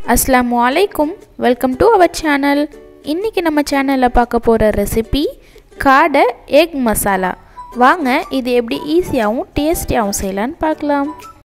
அஸ்ஸலாமு அலைக்கும் welcome to our channel இன்றைக்கி நம்ம சேனலில் பார்க்க போகிற ரெசிபி காடை எக் மசாலா வாங்க இது எப்படி ஈஸியாகவும் டேஸ்டியாகவும் செய்யலான்னு பார்க்கலாம்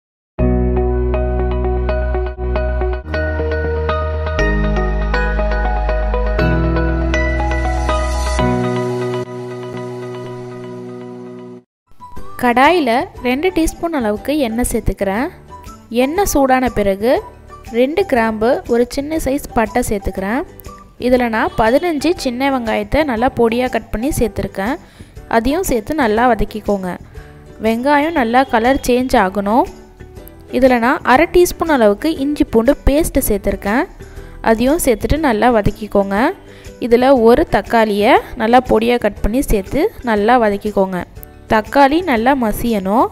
கடாயில் ரெண்டு டீஸ்பூன் அளவுக்கு எண்ணெய் சேர்த்துக்கிறேன் எண்ணெய் சூடான பிறகு ரெண்டு கிராம்பு ஒரு சின்ன சைஸ் பட்டை சேர்த்துக்கிறேன் இதில் நான் பதினஞ்சு சின்ன வெங்காயத்தை நல்லா பொடியாக கட் பண்ணி சேர்த்துருக்கேன் அதையும் சேர்த்து நல்லா வதக்கிக்கோங்க வெங்காயம் நல்லா கலர் சேஞ்ச் ஆகணும் இதில் நான் அரை டீஸ்பூன் அளவுக்கு இஞ்சி பூண்டு பேஸ்ட்டு சேர்த்துருக்கேன் அதையும் சேர்த்துட்டு நல்லா வதக்கிக்கோங்க இதில் ஒரு தக்காளியை நல்லா பொடியாக கட் பண்ணி சேர்த்து நல்லா வதக்கிக்கோங்க தக்காளி நல்லா மசியணும்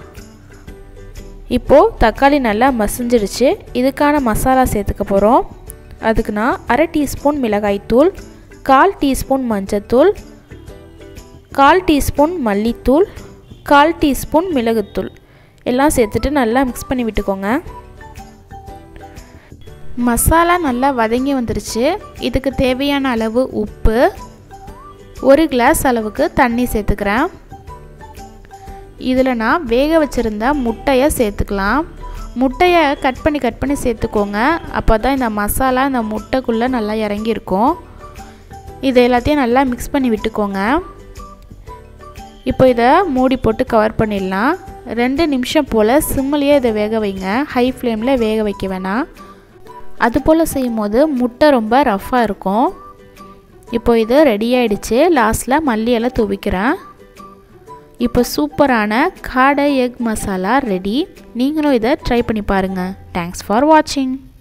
இப்போது தக்காளி நல்லா மசிஞ்சிடுச்சு இதுக்கான மசாலா சேர்த்துக்க போகிறோம் அதுக்கு நான் அரை டீஸ்பூன் மிளகாய்த்தூள் கால் டீஸ்பூன் மஞ்சத்தூள் கால் டீஸ்பூன் மல்லித்தூள் கால் டீஸ்பூன் மிளகுத்தூள் எல்லாம் சேர்த்துட்டு நல்லா மிக்ஸ் பண்ணி விட்டுக்கோங்க மசாலா நல்லா வதங்கி வந்துருச்சு இதுக்கு தேவையான அளவு உப்பு ஒரு கிளாஸ் அளவுக்கு தண்ணி சேர்த்துக்கிறேன் இதில் நான் வேக வச்சுருந்த முட்டையை சேர்த்துக்கலாம் முட்டையை கட் பண்ணி கட் பண்ணி சேர்த்துக்கோங்க அப்போ தான் இந்த மசாலா இந்த முட்டைக்குள்ளே நல்லா இறங்கியிருக்கும் இது எல்லாத்தையும் நல்லா மிக்ஸ் பண்ணி விட்டுக்கோங்க இப்போ இதை மூடி போட்டு கவர் பண்ணிடலாம் ரெண்டு நிமிஷம் போல் சிம்மிலேயே இதை வேக வைங்க ஹை ஃப்ளேமில் வேக வைக்க வேணாம் அது போல் செய்யும் போது முட்டை ரொம்ப ரஃப்பாக இருக்கும் இப்போ இது ரெடி ஆகிடுச்சு லாஸ்ட்டில் மல்லியெல்லாம் துவிக்கிறேன் இப்போ சூப்பரான காடை எக் மசாலா ரெடி நீங்களும் இதை ட்ரை பண்ணி பாருங்கள் தேங்க்ஸ் ஃபார் வாட்சிங்